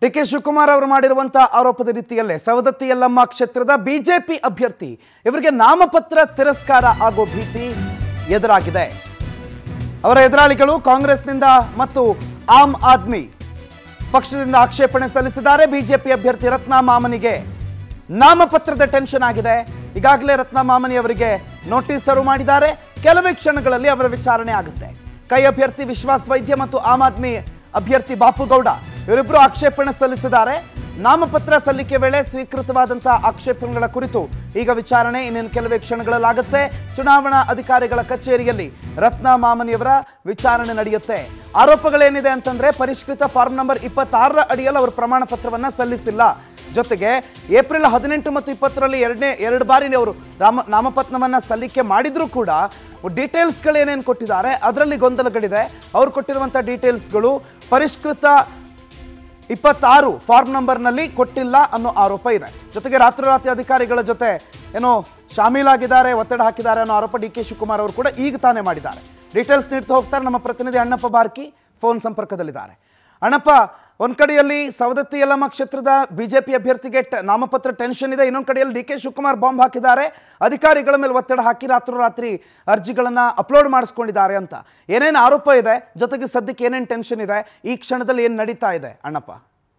D K Shivakumar ಅವರು ಮಾಡಿರುವಂತಹ ಆರೋಪದ ರೀತಿಯಲ್ಲೇ ಸವದತ್ತಿ ಯಲ್ಲಮ್ಮ ಕ್ಷೇತ್ರದ ಬಿಜೆಪಿ ಅಭ್ಯರ್ಥಿ ಇವರಿಗೆ ನಾಮಪತ್ರ ತಿರಸ್ಕಾರ ಆಗೋ ಭೀತಿ ಎದುರಾಗಿದೆ ಅವರ ಎದುರಾಳಿಗಳು ಕಾಂಗ್ರೆಸ್ನಿಂದ ಮತ್ತು ಆಮ್ ಆದ್ಮಿ ಪಕ್ಷದಿಂದ ಆಕ್ಷೇಪಣೆ ಸಲ್ಲಿಸಿದ್ದಾರೆ ಬಿಜೆಪಿ ಅಭ್ಯರ್ಥಿ ರತ್ನ ಮಾಮನಿಗೆ ನಾಮಪತ್ರದ ಟೆನ್ಷನ್ ಆಗಿದೆ ಈಗಾಗಲೇ ರತ್ನ ಮಾಮನಿ ಅವರಿಗೆ ನೋಟಿಸ್ ಸರ್ವ್ ಮಾಡಿದ್ದಾರೆ ಕೆಲವೇ ಕ್ಷಣಗಳಲ್ಲಿ ಅವರ ವಿಚಾರಣೆ ಆಗುತ್ತೆ ಕೈ ಅಭ್ಯರ್ಥಿ ವಿಶ್ವಾಸ್ ವೈದ್ಯ ಮತ್ತು ಆಮ್ ಆದ್ಮಿ ಅಭ್ಯರ್ಥಿ ಬಾಪುಗೌಡ ಇವರಿಬ್ಬರು ಆಕ್ಷೇಪಣೆ ಸಲ್ಲಿಸಿದ್ದಾರೆ ನಾಮಪತ್ರ ಸಲ್ಲಿಕೆ ವೇಳೆ ಸ್ವೀಕೃತವಾದಂತಹ ಆಕ್ಷೇಪಣೆಗಳ ಕುರಿತು ಈಗ ವಿಚಾರಣೆ ಇನ್ನೇನು ಕೆಲವೇ ಕ್ಷಣಗಳಲ್ಲಾಗುತ್ತೆ ಚುನಾವಣಾ ಅಧಿಕಾರಿಗಳ ಕಚೇರಿಯಲ್ಲಿ ರತ್ನ ಮಾಮನಿಯವರ ವಿಚಾರಣೆ ನಡೆಯುತ್ತೆ ಆರೋಪಗಳೇನಿದೆ ಅಂತಂದ್ರೆ ಪರಿಷ್ಕೃತ ಫಾರ್ಮ್ ನಂಬರ್ ಇಪ್ಪತ್ತಾರರ ಅಡಿಯಲ್ಲಿ ಅವರು ಪ್ರಮಾಣ ಪತ್ರವನ್ನ ಸಲ್ಲಿಸಿಲ್ಲ ಜೊತೆಗೆ ಏಪ್ರಿಲ್ ಹದಿನೆಂಟು ಮತ್ತು ಇಪ್ಪತ್ತರಲ್ಲಿ ಎರಡನೇ ಎರಡು ಬಾರಿ ಅವರು ರಾಮ ನಾಮಪತ್ರವನ್ನ ಸಲ್ಲಿಕೆ ಮಾಡಿದ್ರು ಕೂಡ ಡೀಟೇಲ್ಸ್ಗಳು ಏನೇನು ಕೊಟ್ಟಿದ್ದಾರೆ ಅದರಲ್ಲಿ ಗೊಂದಲಗಳಿದೆ ಅವ್ರು ಕೊಟ್ಟಿರುವಂಥ ಡೀಟೇಲ್ಸ್ಗಳು ಪರಿಷ್ಕೃತ ಇಪ್ಪತ್ತಾರು ಫಾರ್ಮ್ ನಂಬರ್ನಲ್ಲಿ ಕೊಟ್ಟಿಲ್ಲ ಅನ್ನೋ ಆರೋಪ ಇದೆ ಜೊತೆಗೆ ರಾತ್ರೋರಾತ್ರಿ ಅಧಿಕಾರಿಗಳ ಜೊತೆ ಏನೋ ಶಾಮೀಲಾಗಿದ್ದಾರೆ ಒತ್ತಡ ಹಾಕಿದ್ದಾರೆ ಅನ್ನೋ ಆರೋಪ ಡಿ ಕೆ ಶಿವಕುಮಾರ್ ಅವರು ಕೂಡ ಈಗ ತಾನೇ ಮಾಡಿದ್ದಾರೆ ಡೀಟೇಲ್ಸ್ ನೀಡ್ತಾ ಹೋಗ್ತಾರೆ ನಮ್ಮ ಪ್ರತಿನಿಧಿ ಅಣ್ಣಪ್ಪ ಬಾರ್ಕಿ ಫೋನ್ ಸಂಪರ್ಕದಲ್ಲಿದ್ದಾರೆ ಅಣ್ಣಪ್ಪ ಒಂದ್ ಕಡೆಯಲ್ಲಿ ಸವದತ್ತಿ ಯಲ್ಲಮ್ಮ ಕ್ಷೇತ್ರದ ಬಿಜೆಪಿ ಅಭ್ಯರ್ಥಿಗೆ ಟ- ನಾಮಪತ್ರ ಟೆನ್ಷನ್ ಇದೆ ಇನ್ನೊಂದು ಕಡೆಯಲ್ಲಿ ಡಿ ಕೆ ಶಿವಕುಮಾರ್ ಬಾಂಬ್ ಹಾಕಿದ್ದಾರೆ ಅಧಿಕಾರಿಗಳ ಮೇಲೆ ಒತ್ತಡ ಹಾಕಿ ರಾತ್ರೋರಾತ್ರಿ ಅರ್ಜಿಗಳನ್ನ ಅಪ್ಲೋಡ್ ಮಾಡಿಸ್ಕೊಂಡಿದ್ದಾರೆ ಅಂತ ಏನೇನು ಆರೋಪ ಇದೆ ಜೊತೆಗೆ ಸದ್ಯಕ್ಕೆ ಏನೇನು ಟೆನ್ಷನ್ ಇದೆ ಈ ಕ್ಷಣದಲ್ಲಿ ಏನು ನಡೀತಾ ಇದೆ ಅಣ್ಣಪ್ಪ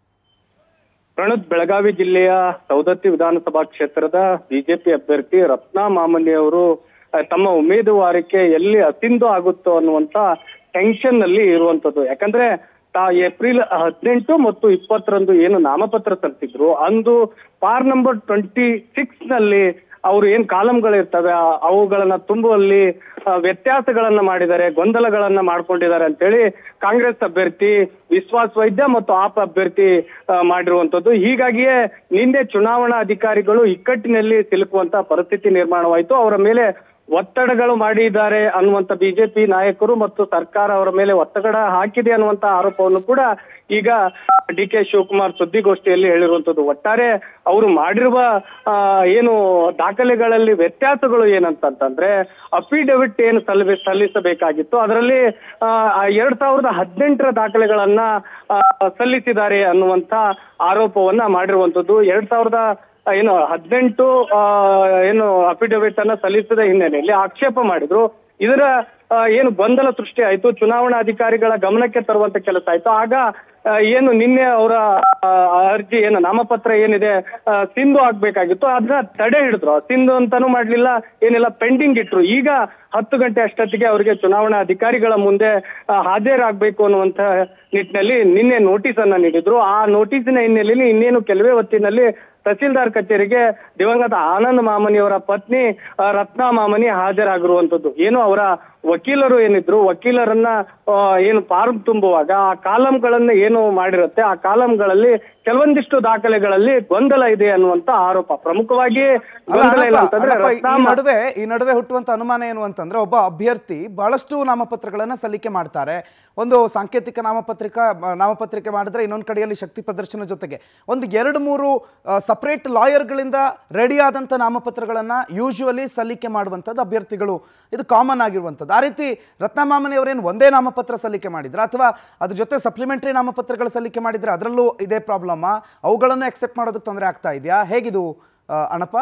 ಪ್ರಣತ್ ಬೆಳಗಾವಿ ಜಿಲ್ಲೆಯ ಸೌದತ್ತಿ ವಿಧಾನಸಭಾ ಕ್ಷೇತ್ರದ ಬಿಜೆಪಿ ಅಭ್ಯರ್ಥಿ ರತ್ನಾ ಮಾಮನಿ ಅವರು ಆ, ತಮ್ಮ ಉಮೇದುವಾರಿಕೆ ಎಲ್ಲಿ ಅಸಿಂಧು ಆಗುತ್ತೋ ಅನ್ನುವಂತ ಟೆನ್ಷನ್ ನಲ್ಲಿ ಇರುವಂತದ್ದು ಯಾಕಂದ್ರೆ ತಾ ಏಪ್ರಿಲ್ ಹದಿನೆಂಟು ಮತ್ತು ಇಪ್ಪತ್ತರಂದು ಏನು ನಾಮಪತ್ರ ಸಲ್ಲಿಸಿದ್ರು ಅಂದು ಪಾರ್ ನಂಬರ್ ಟ್ವೆಂಟಿ ಸಿಕ್ಸ್ ನಲ್ಲಿ ಅವರು ಏನ್ ಕಾಲಂಗಳಿರ್ತವೆ ಆ- ಅವುಗಳನ್ನ ತುಂಬುವಲ್ಲಿ ಆ, ವ್ಯತ್ಯಾಸಗಳನ್ನ ಮಾಡಿದ್ದಾರೆ ಗೊಂದಲಗಳನ್ನ ಮಾಡ್ಕೊಂಡಿದ್ದಾರೆ ಅಂತೇಳಿ ಕಾಂಗ್ರೆಸ್ ಅಭ್ಯರ್ಥಿ ವಿಶ್ವಾಸ್ ವೈದ್ಯ ಮತ್ತು ಆಪ್ ಅಭ್ಯರ್ಥಿ ಆ, ಮಾಡಿರುವಂತದ್ದು ಹೀಗಾಗಿಯೇ ನಿನ್ನೆ ಚುನಾವಣಾ ಅಧಿಕಾರಿಗಳು ಇಕ್ಕಟ್ಟಿನಲ್ಲಿ ಸಿಲುಕುವಂತ ಪರಿಸ್ಥಿತಿ ನಿರ್ಮಾಣವಾಯಿತು ಅವರ ಮೇಲೆ ಒತ್ತಡಗಳು ಮಾಡಿದ್ದಾರೆ ಅನ್ನುವಂತ ಬಿಜೆಪಿ ನಾಯಕರು ಮತ್ತು ಸರ್ಕಾರ ಅವರ ಮೇಲೆ ಒತ್ತಡ ಹಾಕಿದೆ ಅನ್ನುವಂತ ಆರೋಪವನ್ನು ಕೂಡ ಈಗ ಡಿ ಕೆ ಶಿವಕುಮಾರ್ ಸುದ್ದಿಗೋಷ್ಠಿಯಲ್ಲಿ ಹೇಳಿರುವಂತದ್ದು ಒಟ್ಟಾರೆ ಅವರು ಮಾಡಿರುವ ಆ, ಏನು ದಾಖಲೆಗಳಲ್ಲಿ ವ್ಯತ್ಯಾಸಗಳು ಏನಂತಂತಂದ್ರೆ ಅಫಿಡವಿಟ್ ಏನು ಸಲ್ಲಿ ಸಲ್ಲಿಸಬೇಕಾಗಿತ್ತು ಅದರಲ್ಲಿ ಆ, ಎರಡ್ ಸಾವಿರದ ಹದಿನೆಂಟರ ದಾಖಲೆಗಳನ್ನ ಆ, ಸಲ್ಲಿಸಿದ್ದಾರೆ ಅನ್ನುವಂತ ಆರೋಪವನ್ನ ಮಾಡಿರುವಂತದ್ದು ಎರಡ್ ಸಾವಿರದ ಏನು ಹದಿನೆಂಟು ಆ, ಏನು ಅಫಿಡವಿಟ್ ಅನ್ನ ಸಲ್ಲಿಸಿದ ಹಿನ್ನೆಲೆಯಲ್ಲಿ ಆಕ್ಷೇಪ ಮಾಡಿದ್ರು ಇದರ ಆ, ಏನು ಗೊಂದಲ ಸೃಷ್ಟಿ ಆಯ್ತು ಚುನಾವಣಾ ಅಧಿಕಾರಿಗಳ ಗಮನಕ್ಕೆ ತರುವಂತ ಕೆಲಸ ಆಯ್ತು ಆಗ ಆ, ಏನು ನಿನ್ನೆ ಅವರ ಆ, ಅರ್ಜಿ ಏನು ನಾಮಪತ್ರ ಏನಿದೆ ಆ, ಸಿಂಧು ಆಗ್ಬೇಕಾಗಿತ್ತು ಅದನ್ನ ತಡೆ ಹಿಡಿದ್ರು ಸಿಂಧು ಅಂತಾನು ಮಾಡ್ಲಿಲ್ಲ ಏನಿಲ್ಲ ಪೆಂಡಿಂಗ್ ಇಟ್ರು ಈಗ ಹತ್ತು ಗಂಟೆ ಅಷ್ಟೊತ್ತಿಗೆ ಅವರಿಗೆ ಚುನಾವಣಾ ಅಧಿಕಾರಿಗಳ ಮುಂದೆ ಆ, ಹಾಜರಾಗಬೇಕು ಅನ್ನುವಂತ ನಿಟ್ಟಿನಲ್ಲಿ ನಿನ್ನೆ ನೋಟಿಸ್ ಅನ್ನ ನೀಡಿದ್ರು ಆ ನೋಟಿಸಿನ ಹಿನ್ನೆಲೆಯಲ್ಲಿ ಇನ್ನೇನು ಕೆಲವೇ ಹೊತ್ತಿನಲ್ಲಿ ತಹಸೀಲ್ದಾರ್ ಕಚೇರಿಗೆ ದಿವಂಗತ ಆನಂದ್ ಮಾಮನಿಯವರ ಪತ್ನಿ ಆ, ರತ್ನಾ ಮಾಮನಿ ಹಾಜರಾಗಿರುವಂತದ್ದು ಏನು ಅವರ ವಕೀಲರು ಏನಿದ್ರು ವಕೀಲರನ್ನ ಆ, ಏನು ಫಾರ್ಮ್ ತುಂಬುವಾಗ ಆ ಕಾಲಂಗಳನ್ನ ಏನು ಮಾಡಿರುತ್ತೆ ಆ ಕಾಲಂಗಳಲ್ಲಿ ಕೆಲವೊಂದಿಷ್ಟು ದಾಖಲೆಗಳಲ್ಲಿ ಗೊಂದಲ ಇದೆ ಅನ್ನುವಂತ ಆರೋಪ ಪ್ರಮುಖವಾಗಿ ಅಲ್ಲ, ಗೊಂದಲ ಇಲ್ಲ ಅಣ್ಣಪ್ಪ, ಅಂತಂದ್ರೆ ಅಣ್ಣಪ್ಪ, ರತ್ನಾ ಈ ಮಾ- ನಡುವೆ ಈ ನಡುವೆ ಹುಟ್ಟುವಂತ ಅನುಮಾನ ಏನು ಅಂತಂದ್ರೆ ಒಬ್ಬ ಅಭ್ಯರ್ಥಿ ಬಹಳಷ್ಟು ನಾಮಪತ್ರಗಳನ್ನ ಸಲ್ಲಿಕೆ ಮಾಡ್ತಾರೆ ಒಂದು ಸಾಂಕೇತಿಕ ನಾಮಪತ್ರಿಕಾ ನಾಮಪತ್ರಿಕೆ ಮಾಡಿದ್ರೆ ಇನ್ನೊಂದು ಕಡೆಯಲ್ಲಿ ಶಕ್ತಿ ಪ್ರದರ್ಶನ ಜೊತೆಗೆ ಒಂದು ಎರಡು ಮೂರು ಸಪರೇಟ್ ಲಾಯರ್ಗಳಿಂದ ರೆಡಿ ಆದಂಥ ನಾಮಪತ್ರಗಳನ್ನ ಯೂಶುವಲಿ ಸಲ್ಲಿಕೆ ಮಾಡುವಂಥದ್ದು ಅಭ್ಯರ್ಥಿಗಳು ಇದು ಕಾಮನ್ ಆಗಿರುವಂಥದ್ದು ಆ ರೀತಿ ರತ್ನಮಾಮನಿ ಅವರೇನು ಒಂದೇ ನಾಮಪತ್ರ ಸಲ್ಲಿಕೆ ಮಾಡಿದ್ರ ಅಥವಾ ಅದ್ರ ಜೊತೆ ಸಪ್ಲಿಮೆಂಟರಿ ನಾಮಪತ್ರಗಳು ಸಲ್ಲಿಕೆ ಮಾಡಿದ್ರೆ ಅದರಲ್ಲೂ ಇದೇ ಪ್ರಾಬ್ಲಮ್ಮ ಅವುಗಳನ್ನು ಅಕ್ಸೆಪ್ಟ್ ಮಾಡೋದಕ್ಕೆ ತೊಂದರೆ ಆಗ್ತಾ ಇದೆಯಾ ಹೇಗಿದು ಆ, ಅಣ್ಣಪ್ಪ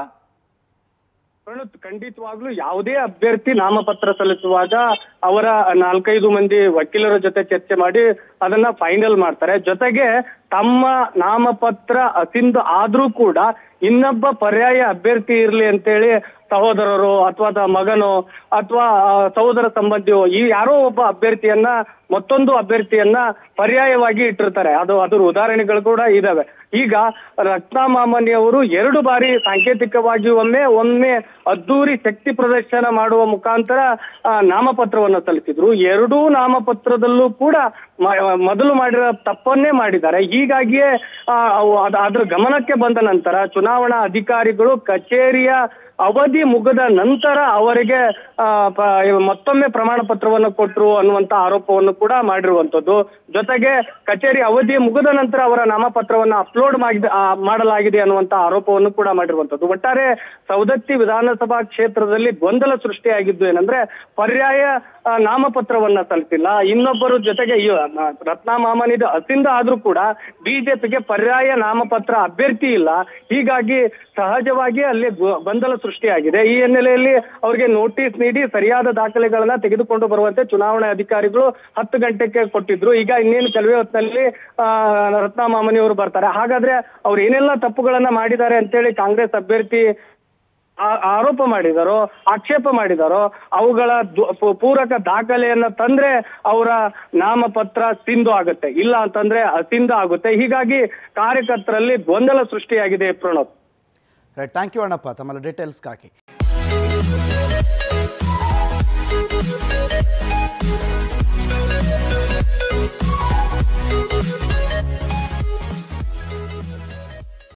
ಪ್ರಣತ್ ಖಂಡಿತವಾಗ್ಲೂ ಯಾವುದೇ ಅಭ್ಯರ್ಥಿ ನಾಮಪತ್ರ ಸಲ್ಲಿಸುವಾಗ ಅವರ ನಾಲ್ಕೈದು ಮಂದಿ ವಕೀಲರ ಜೊತೆ ಚರ್ಚೆ ಮಾಡಿ ಅದನ್ನ ಫೈನಲ್ ಮಾಡ್ತಾರೆ ಜೊತೆಗೆ ತಮ್ಮ ನಾಮಪತ್ರ ಅಸಿಂಧು ಆದ್ರೂ ಕೂಡ ಇನ್ನೊಬ್ಬ ಪರ್ಯಾಯ ಅಭ್ಯರ್ಥಿ ಇರ್ಲಿ ಅಂತೇಳಿ ಸಹೋದರರು ಅಥವಾ ಮಗನೋ ಅಥವಾ ಸಹೋದರ ಸಂಬಂಧಿಯೋ ಈ ಯಾರೋ ಒಬ್ಬ ಅಭ್ಯರ್ಥಿಯನ್ನ ಮತ್ತೊಂದು ಅಭ್ಯರ್ಥಿಯನ್ನ ಪರ್ಯಾಯವಾಗಿ ಇಟ್ಟಿರ್ತಾರೆ ಅದು ಅದ್ರ ಉದಾಹರಣೆಗಳು ಕೂಡ ಇದಾವೆ ಈಗ ರತ್ನಾ ಮಾಮನಿ ಅವರು ಎರಡು ಬಾರಿ ಸಾಂಕೇತಿಕವಾಗಿ ಒಮ್ಮೆ ಒಮ್ಮೆ ಅದ್ದೂರಿ ಶಕ್ತಿ ಪ್ರದರ್ಶನ ಮಾಡುವ ಮುಖಾಂತರ ಆ, ನಾಮಪತ್ರವನ್ನು ಸಲ್ಲಿಸಿದ್ರು ಎರಡೂ ನಾಮಪತ್ರದಲ್ಲೂ ಕೂಡ ಮ- ಮೊದಲು ಮಾಡಿರೋ ತಪ್ಪನ್ನೇ ಮಾಡಿದ್ದಾರೆ ಹೀಗಾಗಿಯೇ ಆ, ಅವು ಅದ್- ಅದ್ರ ಗಮನಕ್ಕೆ ಬಂದ ನಂತರ ಚುನಾವಣಾ ಅಧಿಕಾರಿಗಳು ಕಚೇರಿಯ ಅವಧಿ ಮುಗಿದ ನಂತರ ಅವರಿಗೆ ಆ, ಪ- ಮತ್ತೊಮ್ಮೆ ಪ್ರಮಾಣ ಪತ್ರವನ್ನು ಕೊಟ್ಟರು ಅನ್ನುವಂತ ಆರೋಪವನ್ನು ಕೂಡ ಮಾಡಿರುವಂತದ್ದು ಜೊತೆಗೆ ಕಚೇರಿ ಅವಧಿ ಮುಗಿದ ನಂತರ ಅವರ ನಾಮಪತ್ರವನ್ನ ಅಪ್ಲೋಡ್ ಮಾಡಿದ ಆ, ಮಾಡಲಾಗಿದೆ ಅನ್ನುವಂತ ಆರೋಪವನ್ನು ಕೂಡ ಮಾಡಿರುವಂತದ್ದು ಒಟ್ಟಾರೆ ಸವದತ್ತಿ ವಿಧಾನಸಭಾ ಕ್ಷೇತ್ರದಲ್ಲಿ ಗೊಂದಲ ಸೃಷ್ಟಿಯಾಗಿದ್ದು ಏನಂದ್ರೆ ಪರ್ಯಾಯ ಆ, ನಾಮಪತ್ರವನ್ನ ಸಲ್ಲಿಸಿಲ್ಲ ಇನ್ನೊಬ್ಬರು ಜೊತೆಗೆ ಈ, ಆ, ರತ್ನ ಮಾಮನಿದ ಅಸಿಂದ ಆದ್ರೂ ಕೂಡ ಬಿಜೆಪಿಗೆ ಪರ್ಯಾಯ ನಾಮಪತ್ರ ಅಭ್ಯರ್ಥಿ ಇಲ್ಲ ಹೀಗಾಗಿ ಸಹಜವಾಗಿ ಅಲ್ಲಿ ಗೊ- ಗೊಂದಲ ಸೃಷ್ಟಿಯಾಗಿದೆ ಈ ಹಿನ್ನೆಲೆಯಲ್ಲಿ ಅವರಿಗೆ ನೋಟಿಸ್ ನೀಡಿ ಸರಿಯಾದ ದಾಖಲೆಗಳನ್ನ ತೆಗೆದುಕೊಂಡು ಬರುವಂತೆ ಚುನಾವಣಾ ಅಧಿಕಾರಿಗಳು ಹತ್ತು ಗಂಟೆಗೆ ಕೊಟ್ಟಿದ್ರು ಈಗ ಇನ್ನೇನು ಕೆಲವೇ ಹೊತ್ತಿನಲ್ಲಿ ಆ, ರತ್ನ ಮಾಮನಿ ಅವರು ಬರ್ತಾರೆ ಹಾಗಾದ್ರೆ ಅವ್ರು ಏನೆಲ್ಲ ತಪ್ಪುಗಳನ್ನ ಮಾಡಿದ್ದಾರೆ ಅಂತೇಳಿ ಕಾಂಗ್ರೆಸ್ ಅಭ್ಯರ್ಥಿ ಆ- ಆರೋಪ ಮಾಡಿದಾರೋ ಆಕ್ಷೇಪ ಮಾಡಿದಾರೋ ಅವುಗಳ ದು- ಪೂ- ಪೂರಕ ದಾಖಲೆಯನ್ನ ತಂದ್ರೆ ಅವರ ನಾಮಪತ್ರ ಸಿಂಧು ಆಗುತ್ತೆ ಇಲ್ಲ ಅಂತಂದ್ರೆ ಅಸಿಂಧ ಆಗುತ್ತೆ ಹೀಗಾಗಿ ಕಾರ್ಯಕರ್ತರಲ್ಲಿ ಗೊಂದಲ ಸೃಷ್ಟಿಯಾಗಿದೆ Pranav right thank you Annappa ತಮ್ಮ ಡೀಟೇಲ್ಸ್ಗಾಗಿ